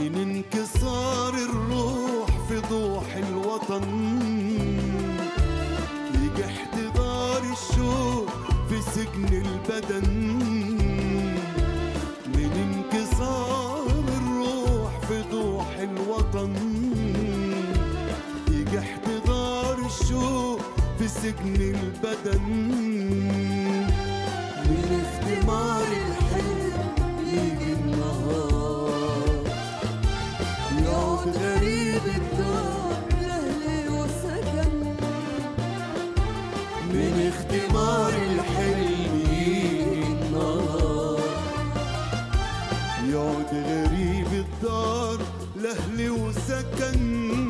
من انكسار الروح في ضوح الوطن يجي احتضار الشوق في سجن البدن من انكسار الروح في ضوح الوطن يجي احتضار الشوق في سجن البدن من اختمار الحلم يجي النهار يعود غريب الدار لأهلي وسكن من اختمار الحلم يجي النهار يعود غريب الدار لأهلي وسكن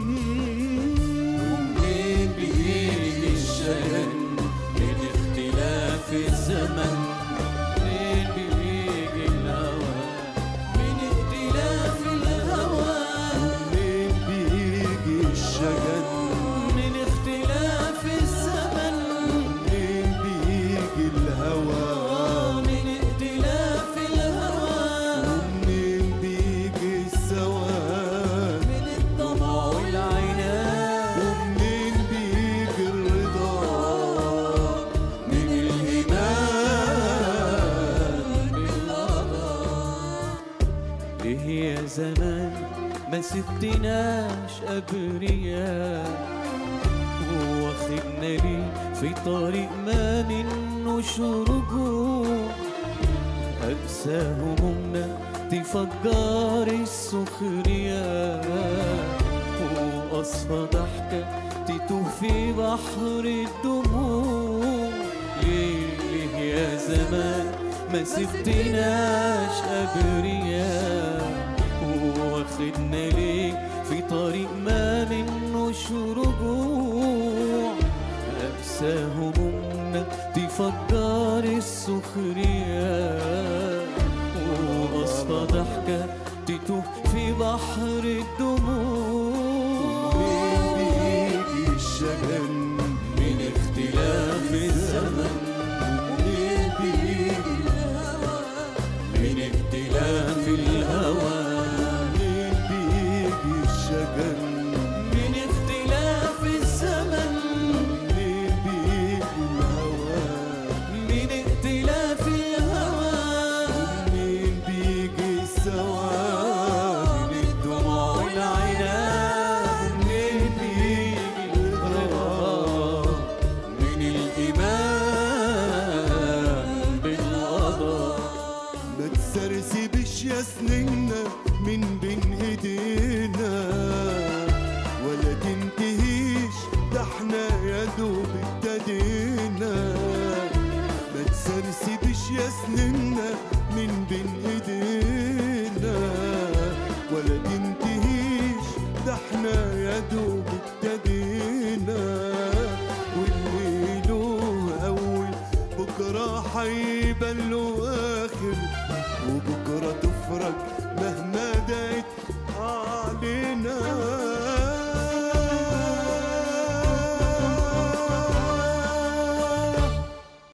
منين بيجي الشجن من اختلاف الزمن منين بيجي الهوى من اختلاف الهوى منين بيجي الشجن من اختلاف الزمن منين بيجي الهوى من اختلاف الهوى منين بيجي السواد من الطمع والعناد ومنين بيجي الرضا من الإيمان ليه يا زمان ما سبتناش أبرياء واخدنا ليه في طريق ما منوش رجوع أقسى همومنا تفجر السخرية وأصفى ضحكة تتوه في بحر الدموع ليه ليه يا زمان ما سبتناش أبرياء واخدنا ليه في طريق ما منوش رجوع أقسى همومنا تفجر السخرية وأصفى ضحكة تتوه في بحر الدموع منين بيجي الشجن من اختلاف الزمن منين بيجي من اختلاف الهوى منين بيجي الشجن من اختلاف الزمن منين بيجي الهوى من اختلاف الهوى منين بيجي السواد من الدموع والعناد منين بيجي الرضا من الإيمان بالقضاء ما تسرسبش يا سنيننا من بين ايدينا ولا تنتهيش ده احنا يا دوب ابتدينا ما تسرسبش يا سنيننا من بين ايدينا ولا تنتهيش ده احنا يا دوب ابتدينا واللي له اول بكره هيبان له اخر وبكره تفرج مهما دعت علينا